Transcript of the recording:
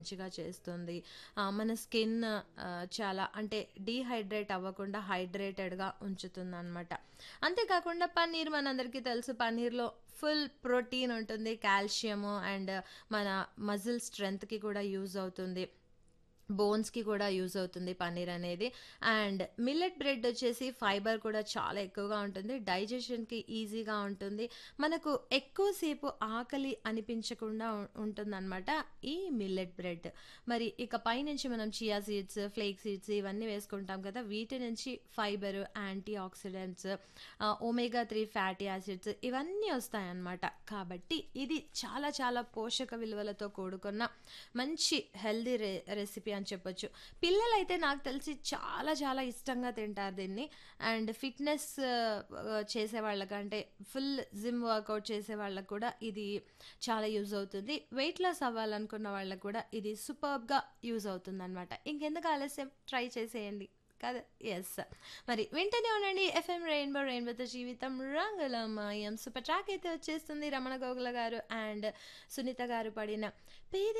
మంచిగా చేస్తుంది. ఆహ్, మన స్కిన్ ఆహ్, చాలా అంటే డీహైడ్రేట్ అవ్వకుండా హైడ్రేటెడ్‌గా ఉంచుతుందనమాట. అంతే కాకుండా పన్నీర్ మనందరికీ తెలుసు పన్నీర్‌లో ఫుల్ ప్రోటీన్ ఉంటుంది. కాల్షియము అండ్ మన మజిల్ స్ట్రెంగ్త్‌కి కూడా యూజ్ అవుతుంది. బోన్స్‌కి కూడా యూజ్ అవుతుంది పన్నీర్ అనేది. అండ్ మిల్లెట్ బ్రెడ్ వచ్చేసి ఫైబర్ కూడా చాలా ఎక్కువగా ఉంటుంది. డైజెషన్‌కి ఈజీగా ఉంటుంది. మనకు ఎక్కువ సేపు ఆకలి అనిపించకుండా ఉ ఉంటుందనమాట ఈ మిల్లెట్ బ్రెడ్. మరి ఇక పైనుంచి మనం చియా సీడ్స్, ఫ్లేక్ సీడ్స్ ఇవన్నీ వేసుకుంటాం కదా! వీటి నుంచి fibre, antioxidants, ah, omega 3 fatty acids ఇవన్నీ వస్తాయన్నమాట. కాబట్టి ఇది చాలా చాలా పోషక విలువలతో కూడుకున్న మంచి హెల్తీ రె రెసిపీ అని చెప్పొచ్చు. పిల్లలైతే నాకు తెలిసి చాలా చాలా ఇష్టంగా తింటారు దీన్ని. అండ్ ఫిట్‌నెస్ ఆహ్, చేసే వాళ్ళకంటే ఫుల్ జిమ్ వర్కౌట్ చేసే వాళ్ళకి కూడా ఇది చాలా యూజ్ అవుతుంది. వెయిట్ లాస్ అవ్వాలనుకున్న వాళ్ళకి కూడా ఇది సూపర్బ్‌గా యూజ్ అవుతుందనమాట. ఇంకెందుకు ఆలస్యం ట్రై చేసేయండి. కదా! యెస్. మరి వింటూనే ఉండండి ఎఫ్ఎం రెయిన్బో రెయిన్బోతో జీవితం రంగులమయం. సూపర్ ట్రాక్ అయితే వచ్చేస్తుంది రమణ గోగుల గారు అండ్ సునీత గారు పాడిన పేద